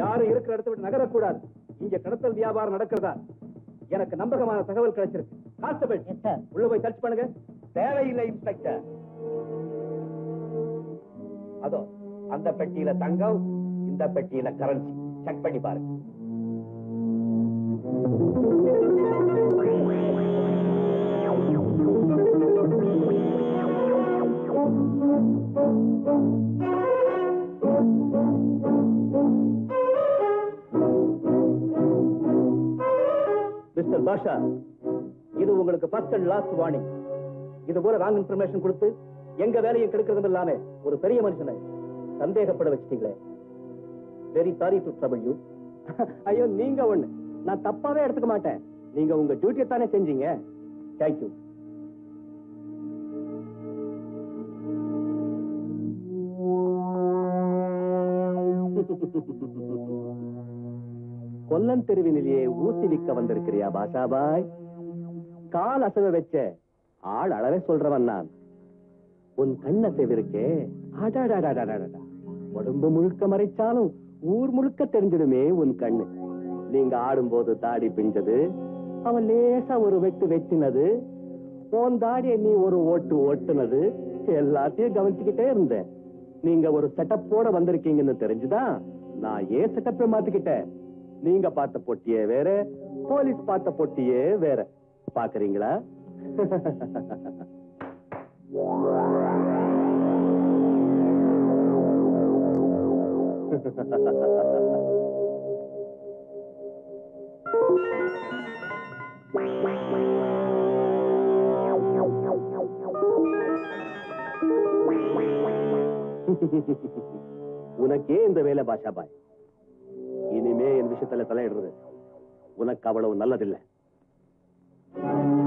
யாரும் இருக்கிற இடத்தை விட்டு நகரக்கூடாது இங்க கடத்தல் வியாபாரம் நடக்கிறதா எனக்கு நம்பகமான தகவல் கிடைச்சிருக்கு கான்ஸ்டபிள் உள்ள போய் சர்ச் பண்ணுங்க தேவையில்லை இன்ஸ்பெக்டர் அதோ அந்த பெட்டியில தங்கம் இந்த பெட்டியில கரன்சி செக் பண்ணி பாருங்க மிஸ்டர் பாஷா இது உங்களுக்கு ஃபர்ஸ்ட் அண்ட் லாஸ்ட் வார்னிங் இது போல ராங் இன்ஃபர்மேஷன் கொடுத்து எங்க வேலையை கெடுக்கிறதும் இல்லாம ஒரு பெரிய மனுஷனை சந்தேகப்பட வச்சிட்டீங்களே very sorry to trouble you ஐயோ நீங்க ஒண்ணு நான் தப்பாவே எடுத்துக்க மாட்டேன் நீங்க உங்க டியூட்டியை தானே செஞ்சீங்க தேங்க்யூ கொல்லன் தெருவினிலேயே ஊசி விக்க வந்திருக்கிறியா பாஷாபாய் கால் அசைவ வச்ச ஆள் அளவே சொல்றவன் நான் உன் கண்ணசைவு இருக்கே அடாடாடாடாடாடா உடம்பு முழுக்க மறைச்சாலும் ஊர் முழுக்க தெரிஞ்சிடுமே உன் கண்ணு நீங்க ஆடும்போது தாடி பிஞ்சது அவன் லேசா ஒரு வெட்டு வெட்டினது உன் தாடிய நீ ஒரு ஓட்டு ஓட்டுனது எல்லாத்தையும் கவனிச்சுக்கிட்டே இருந்தேன் நீங்க ஒரு செட்டப்போட வந்திருக்கீங்கன்னு தெரிஞ்சுதான் நான் ஏன் செட்டப்பை மாத்திக்கிட்டேன் நீங்க பார்த்த பொட்டியே வேற போலீஸ் பார்த்த பொட்டியே வேற பாக்குறீங்களா உனக்கே இந்த வேலை பாஷா பாய் இனிமே என் விஷயத்துல தலையிடுறது உனக்கு அவ்வளவு நல்லதில்லை